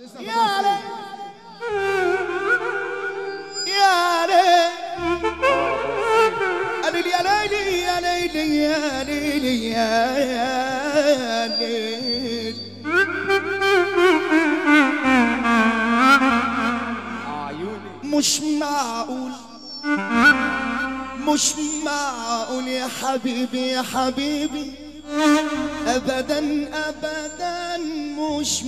يا ليل يا ليل قال يا ليلي يا ليلي يا ليلي يا ليل مش معقول مش معقول يا حبيبي يا حبيبي ابدا ابدا مش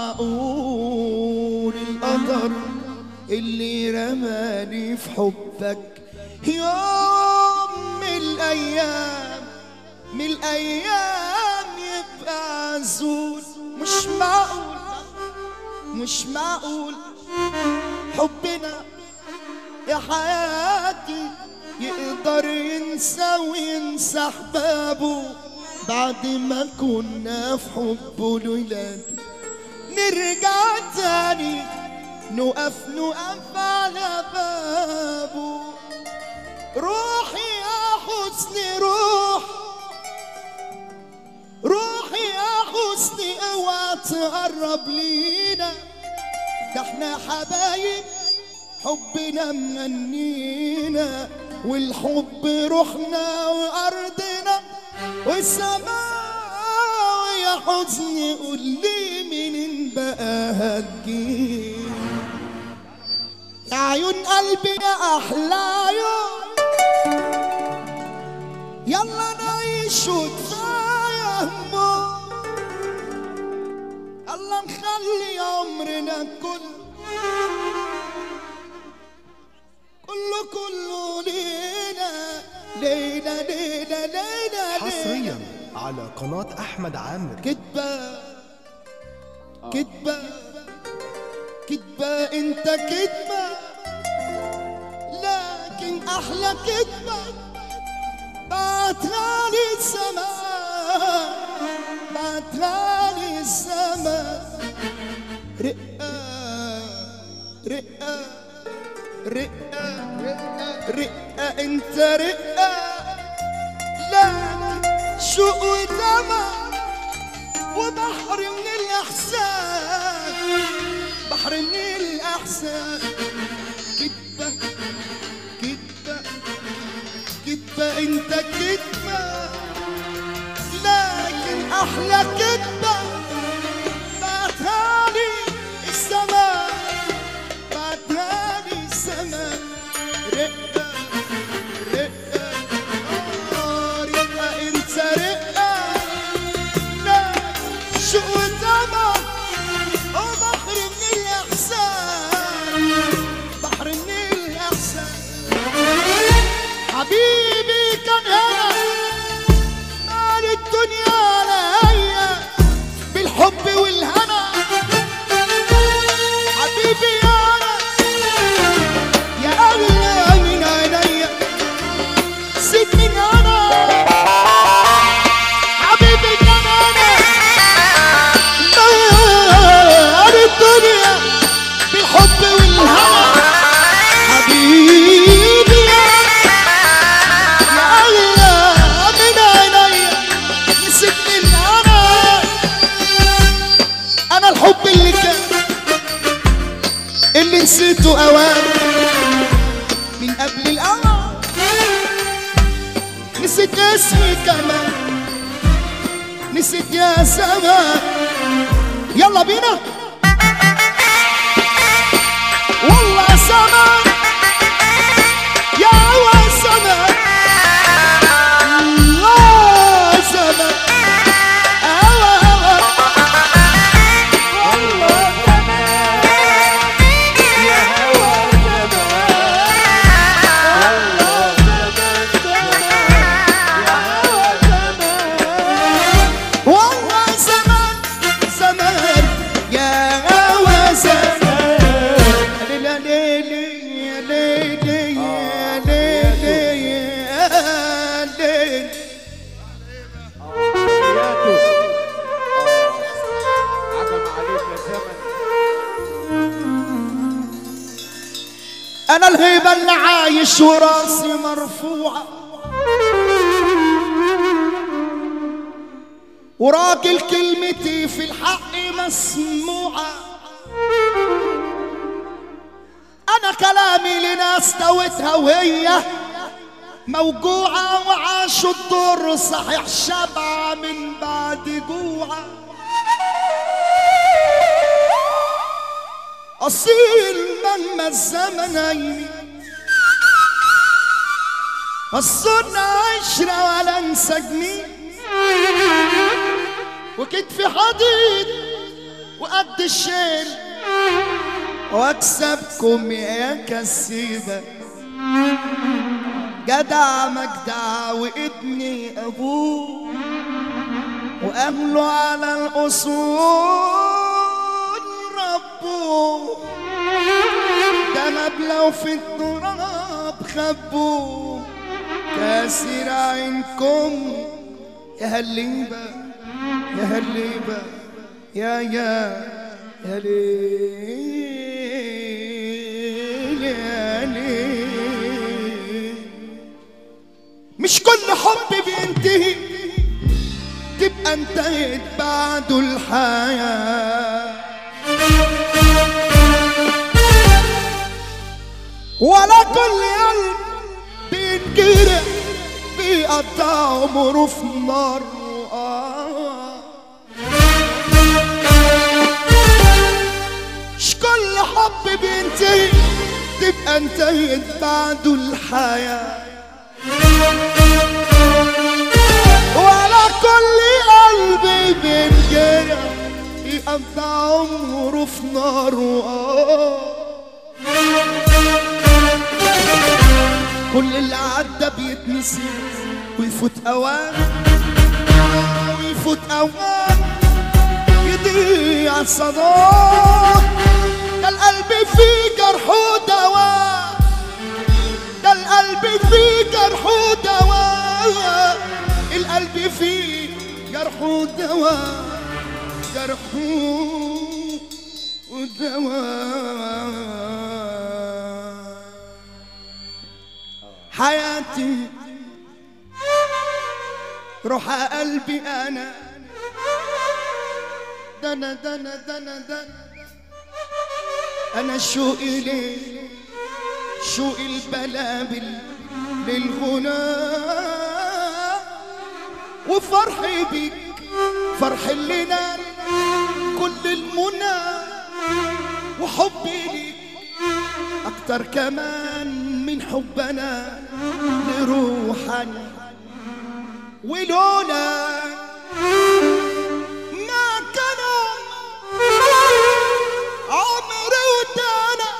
معقول القدر اللي رماني في حبك يوم من الايام من الايام يبقى عزول مش معقول مش معقول حبنا يا حياتي يقدر ينسى وينسى احبابه بعد ما كنا في حبه الولاد نرجع تاني نقف نقف على بابه روحي يا حسني روح روحي يا حسني اوعى تقرب لينا ده احنا حبايب حبنا مغنينا والحب روحنا وارضنا والسماء يا حزني قول لي منين بقى هتجيب يا عيون قلبي يا احلى عيون يلا نعيش وكفايه هموم الله نخلي عمرنا كله كله كله لينا لينا لينا لينا حصريا على قناة أحمد عامر كدبة كدبة كدبة انت كدبة لكن احلى كدبة بعتها لي السماء بعتها لي السماء رقة رقة رقة رقة انت رقة لكن شوق ودمع وبحر من الإحسان بحر من الإحسان كدبة كدبة كدبة انت كدبة لكن أحلى كدبة بعتها لي السماء بعتها لي السماء رقة رقة آه، رقة انت رقة لا شو دمع وبحر من الإحسان بحر من الإحسان حبيبي كان هنا مال الدنيا عليا بالحب والهنا حبيبي انا يا اغلى من عينيا سيب من انا حبيبي كان انا مال الدنيا بالحب والهنا حبيبي انا يا اغلى من عينيا نسيت من انا انا الحب اللي كان اللي نسيته اوان من قبل الاوان نسيت اسمي كمان نسيت يا زمان يلا بينا والله زمان يا هوا زمان الله زمان هوا هوا والله والله زمان زمان يا هوا زمان ليلى ليلي يا ليلي يا ليلي يا ليلي عجب عليك يا زمن انا الهيبه اللي عايش وراسي مرفوعه وراجل كلمتي في الحق مسموعه استوتها وهي موجوعة وعاشوا الدور صحيح شبعة من بعد جوعة أصيل مهما الزمن هيمي الصنع عشرة ولا انسى جنيه وكتفي حديد وقد الشيل واكسبكم يا كسيبة جدع مجدع وابني ابوه واهله على الاصول ربوه ده مبلغ في التراب خبوه كاسر عينكم يا هالليبة يا هالليبة يا يا يا ليل يا ليل مش كل حب بينتهي تبقى انتهت بعده الحياه ولا كل قلب بينجرح بيقطع عمره في نار آه. مش كل حب بينتهي تبقى انتهت بعده الحياة ولا كل قلب بينجرح بيقطع عمره في نار آه. كل اللي عدى بيتنسي ويفوت اوان ويفوت اوان يضيع صداه ده القلب فيه جرح ودواء ده القلب فيه جرح ودواء القلب فيه جرح ودواء جرح ودواء حياتي روح قلبي انا دنا دنا دنا دنا انا شوقي ليه شوقي البلابل للغنى وفرحي بيك فرح اللي نال كل المنى وحبي ليك اكتر كمان من حبنا لروحنا ولولا ما كان عمري ودانا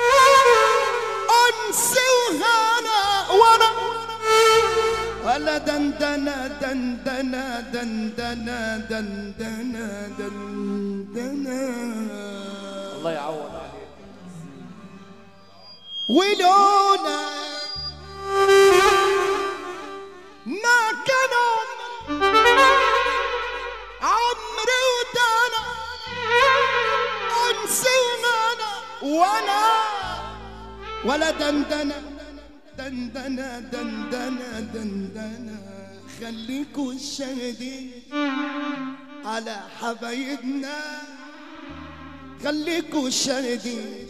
انسي وهانا وانا ولا دندنا دندنا دندنا دندنا دندنا الله يعوض عليك ولولا ما كان عمري ودانا انسي وانا وانا ولا دندنا دندنا دندنا دندنا خليكوا الشاهدين على حبايبنا خليكوا الشاهدين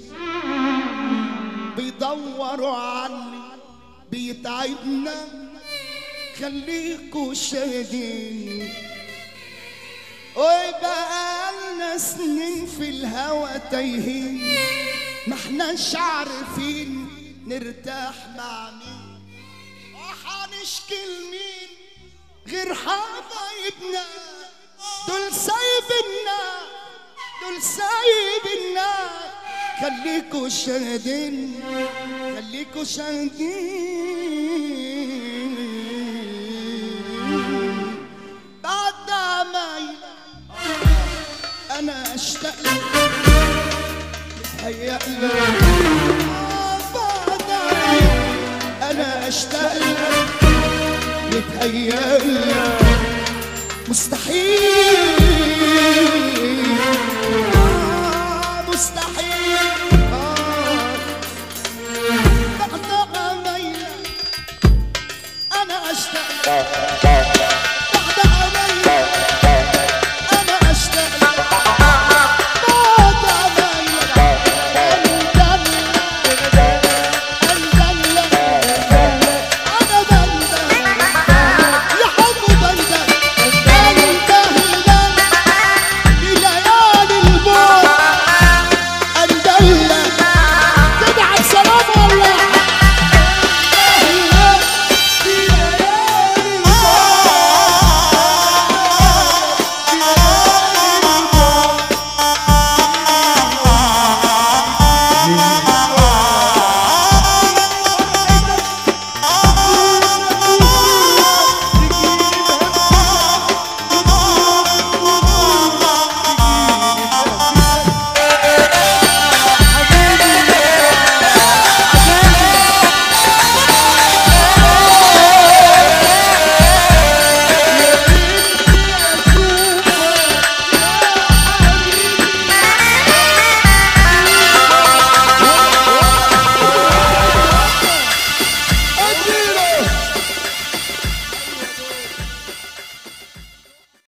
بيدوروا عني بيتعبنا خليكوا شاهدين وبقالنا سنين في الهوى تايهين ما احناش عارفين نرتاح مع مين وحنشكي لمين غير حبايبنا دول سايبنا دول سايبنا خليكوا شاهدين خليكوا شاهدين بعد عمايل انا اشتاق لك متهيأ لك آه، بعد عمايل انا اشتاق لك متهيأ لك مستحيل